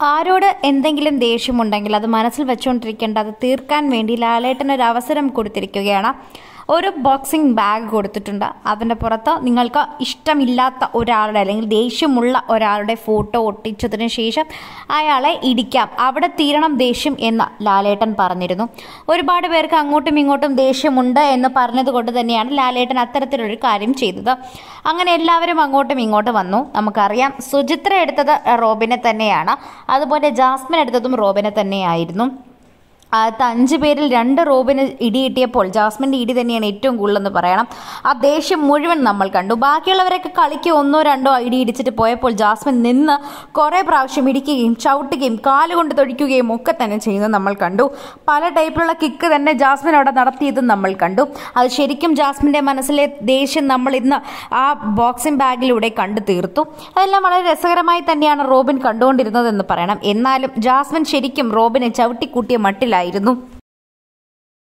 ആരോട് എന്തെങ്കിലും ദേഷ്യമുണ്ടെങ്കിൽ അത് മനസ്സിൽ വെച്ചുകൊണ്ടിരിക്കേണ്ട അത് തീർക്കാൻ വേണ്ടി ലാലേട്ടൻ ഒരു അവസരം കൊടുത്തിരിക്കുകയാണ് ഒരു ബോക്സിംഗ് ബാഗ് കൊടുത്തിട്ടുണ്ട് അതിൻ്റെ പുറത്ത് നിങ്ങൾക്ക് ഇഷ്ടമില്ലാത്ത ഒരാളുടെ അല്ലെങ്കിൽ ദേഷ്യമുള്ള ഒരാളുടെ ഫോട്ടോ ഒട്ടിച്ചതിന് ശേഷം അയാളെ ഇടിക്കാം അവിടെ തീരണം ദേഷ്യം എന്ന് ലാലേട്ടൻ പറഞ്ഞിരുന്നു ഒരുപാട് പേർക്ക് അങ്ങോട്ടും ഇങ്ങോട്ടും ദേഷ്യമുണ്ട് എന്ന് പറഞ്ഞതുകൊണ്ട് തന്നെയാണ് ലാലേട്ടൻ അത്തരത്തിലൊരു കാര്യം ചെയ്തത് അങ്ങനെ എല്ലാവരും അങ്ങോട്ടും ഇങ്ങോട്ടും വന്നു നമുക്കറിയാം സുചിത്ര എടുത്തത് റോബിനെ തന്നെയാണ് അതുപോലെ ജാസ്മിൻ എടുത്തതും റോബിനെ തന്നെയായിരുന്നു ആദ്യത്തെ അഞ്ച് പേരിൽ രണ്ട് റോബിന് ഇടി കിട്ടിയപ്പോൾ ജാസ്മിൻ്റെ ഇടി തന്നെയാണ് ഏറ്റവും കൂടുതലെന്ന് പറയണം ആ ദേഷ്യം മുഴുവൻ നമ്മൾ കണ്ടു ബാക്കിയുള്ളവരൊക്കെ കളിക്ക് ഒന്നോ രണ്ടോ ഇടി ഇടിച്ചിട്ട് പോയപ്പോൾ ജാസ്മിൻ നിന്ന് കുറേ പ്രാവശ്യം ഇടിക്കുകയും ചവിട്ടുകയും കാലുകൊണ്ട് തൊഴിക്കുകയും ഒക്കെ തന്നെ ചെയ്യുന്നത് നമ്മൾ കണ്ടു പല ടൈപ്പിലുള്ള കിക്ക് തന്നെ ജാസ്മിൻ അവിടെ നടത്തിയതും നമ്മൾ കണ്ടു അത് ശരിക്കും ജാസ്മിൻ്റെ മനസ്സിലെ ദേഷ്യം നമ്മൾ ഇന്ന് ആ ബോക്സിംഗ് ബാഗിലൂടെ കണ്ടു തീർത്തു അതെല്ലാം വളരെ രസകരമായി തന്നെയാണ് റോബിൻ കണ്ടുകൊണ്ടിരുന്നതെന്ന് പറയണം എന്നാലും ജാസ്മിൻ ശരിക്കും റോബിനെ ചവിട്ടിക്കൂട്ടിയ മട്ടിലായിരുന്നു